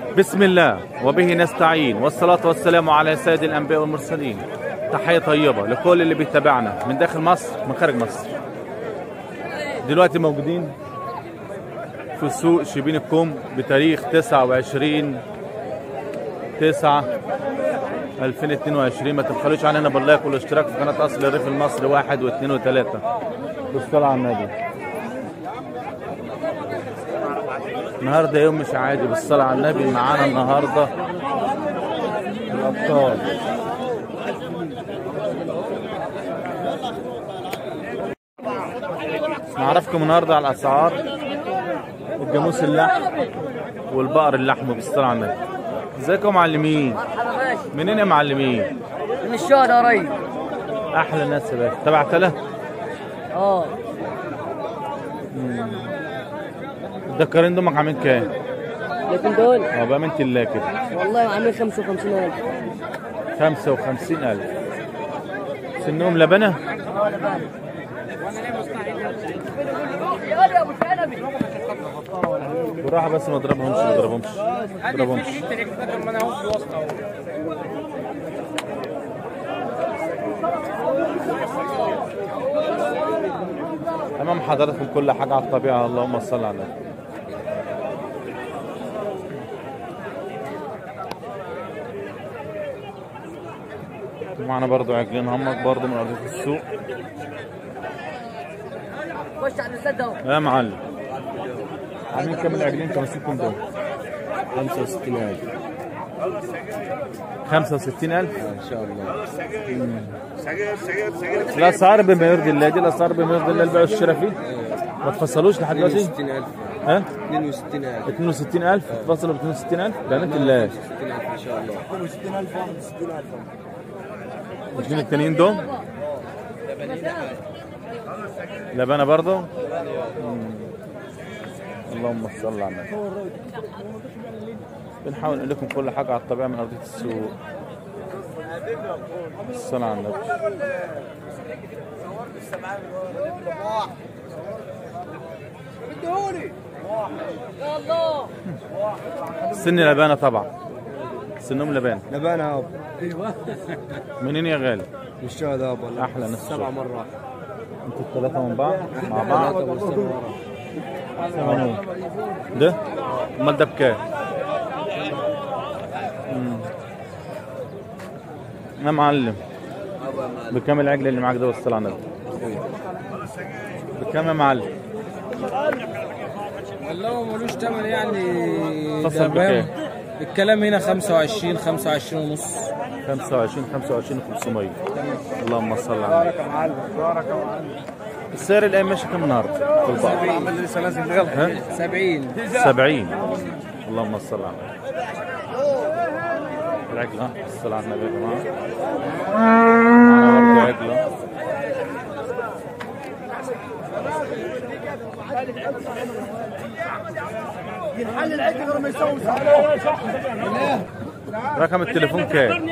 بسم الله وبه نستعين والصلاة والسلام على سيد الأنبياء والمرسلين تحية طيبة لكل اللي بيتابعنا من داخل مصر من خارج مصر دلوقتي موجودين في سوق شبين الكوم بتاريخ 29 9 2022 ما تبخلوش علينا باللايك والاشتراك في قناة أصل الريف المصري واحد واثنين وثلاثة بالصلاة على النبي النهارده يوم مش عادي بالصلاة على النبي معانا النهارده الأبطال نعرفكم النهارده على الأسعار الجاموس اللحم والبقر اللحم بالصلاة على النبي ازيكم يا معلمين مرحبا باشا منين يا معلمين من الشهداء قريب احلى ناس يا باشا تبع تلا اه الدكارين دمك عاملين كام لكن دول اه بأمانة الله كده والله عامل 55000 55000 سنهم لبنة يا ابو الكنبي بالراحة بس ما اضربهمش ما اضربهمش ما اضربهمش امام حضراتكم كل حاجة على الطبيعة اللهم صل على النبي معنا برضو عجلين همك برضو من أرضية السوق خش على السد اهو يا معلم عاملين كام العجلين تمسكهم دول 65000 65000 ان شاء الله الاسعار بما يرضي الله دي الاسعار بما يرضي الله البيع والشراء فيه ما تفصلوش لحد دلوقتي 62000 ها 62000 62000 تفصلوا ب 62000 بأمانة الله 62000 ان شاء الله الاثنين التانيين دول لبنة برضه مم. اللهم صل على النبي بنحاول نقول لكم كل حاجة على الطبيعة من أرضية السوق الصلاة على النبي يا الله سن لبانة طبعا سنهم لبانة لبانا اب منين يا غالي؟ من الشهداء اب والله أحلى ناس سبع مرات انتوا الثلاثة من بعض مع بعض ثمانية ده امال ده بكام؟ مم. يا معلم بكام العجل اللي معاك ده والصلاة على النبي؟ بكام يا معلم؟ والله ملوش ثمن يعني فصل ده بكام؟ بام. الكلام هنا 25 25 ونص 25 25 500 اللهم صل على النبي السعر الايام ماشي كام النهارده؟ في البقر لسه نازل بغلط ها؟ 70 70 اللهم صل على النبي العجل ها الصلاة على النبي يا جماعة معنا برضه عجلة رقم التليفون كام؟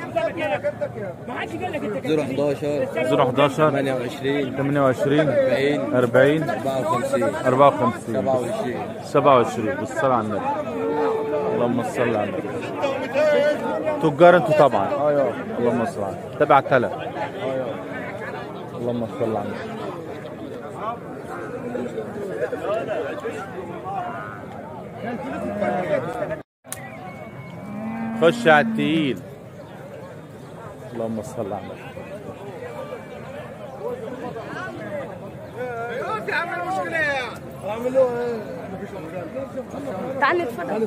011 011 28 28 40 40 54 54 27 27 بالصلاة على النبي اللهم صل على النبي تجار انتوا طبعا ايوه اللهم صل على النبي تبع تلا اللهم صل على النبي خش على التقيل اللهم صل على النبي تعال نتفرج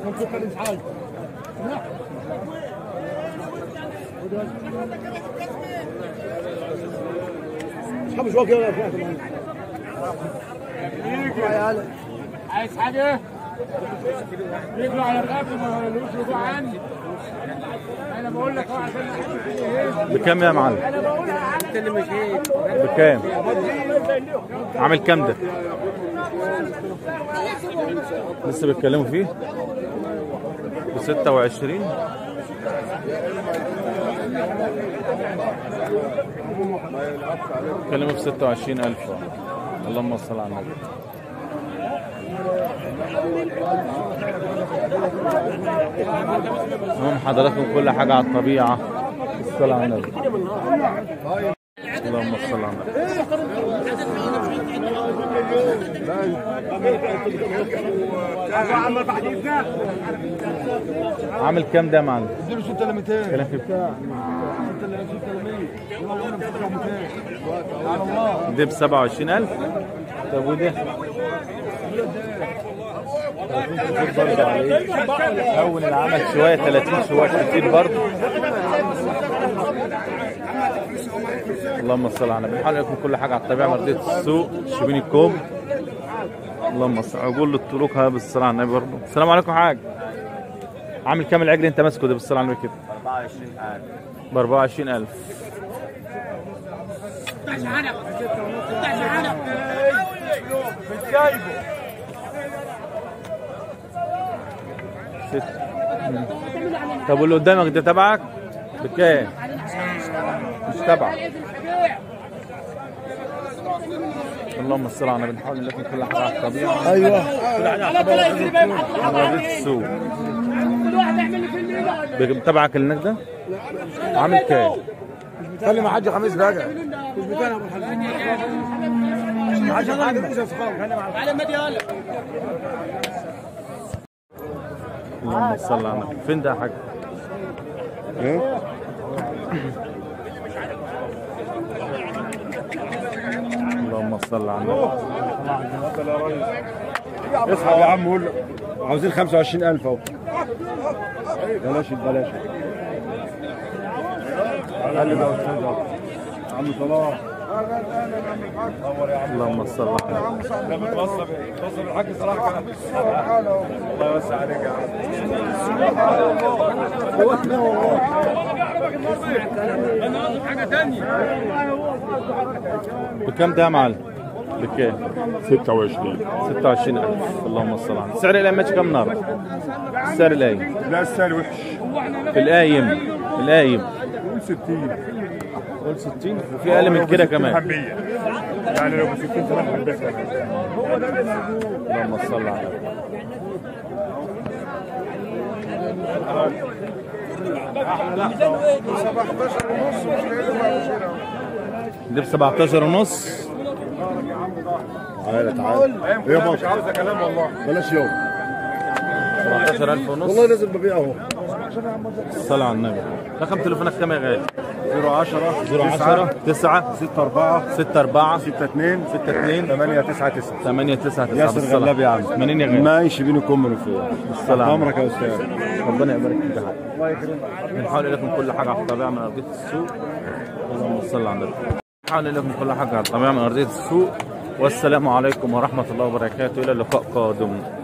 عايز حاجة؟ رجله على رقبته ما يقولوش رجوع عني انا بقول لك اهو عشان ايه بكام يا معلم؟ انت اللي مشيت بكام؟ عامل كام ده؟ لسه بيتكلموا فيه؟ ب 26 بيتكلموا ب 26000 اللهم صل على النبي المهم حضراتكم كل حاجة على الطبيعة الصلاة على النبي اللهم صل على النبي عامل كام ده يا معلم؟ اديله 6200 كلام في بتاع 6200 على الله ده ب 27000 طب وده؟ برضه عليه هون العمل شويه 30 شويه كتير برضه اللهم صل على النبي بنحاول لكم كل حاجه على الطبيعه مرضيه السوق شبين الكوم اللهم صل اقول للطرق ها بالصلاه على النبي برضه السلام عليكم حاج عامل كام العجل انت ماسكه ده بالصلاه على النبي كده 24000 ب 24000 ست طب واللي قدامك ده تبعك بكام؟ مش تبعك اللهم صل على النبي بنحاول لكم كل حاجه على الطبيعه ايوه مرضية السوق بك- تبعك اللي هناك ده عامل كام؟ خلي مع حاج خميس بقى مش بكام ابو الحاج حاج حاجه مش اصحاب اللهم صل على النبي فين ده يا حاج؟ اللهم صل على النبي اسحب يا عم قول عاوزين 25000 اهو بلاش بلاش قال لي ده استاذ اهو عم صلاح اللهم صل على النبي ده متوصل متوصل الحاج صلاح كان الله يوسع عليك يا عم بكام ده يا معلم؟ بكام؟ 26 26000 اللهم صل على النبي سعر القايم ماشي كام نار؟ السعر القايم لا السعر وحش في القايم القايم قول 60 قول 60 وفي اقل من كده كمان حبيه يعني لو ب 60 سنه حبيه كمان اللهم صل على النبي دي ب 17 ونص تعالى تعالى يا مش عاوزه كلام والله بلاش يوم 17000 ونص والله لازم ببيعه الصلاة على النبي رقم تليفونك كام يا غالي 010 010 9 6 4 6 4 6 2 6 2 8 9 9 8 9 9 ياسر غلاب يا عم منين يا غالي؟ ماشي بينكم من فين الصلاة على عمرك يا استاذ ربنا يبارك فيك يا حاج بنحاول لكم كل حاجه على الطبيعه من ارضيه السوق اللهم صل على النبي بنحاول لكم كل حاجه على الطبيعه من ارضيه السوق والسلام عليكم ورحمه الله وبركاته الى اللقاء قادم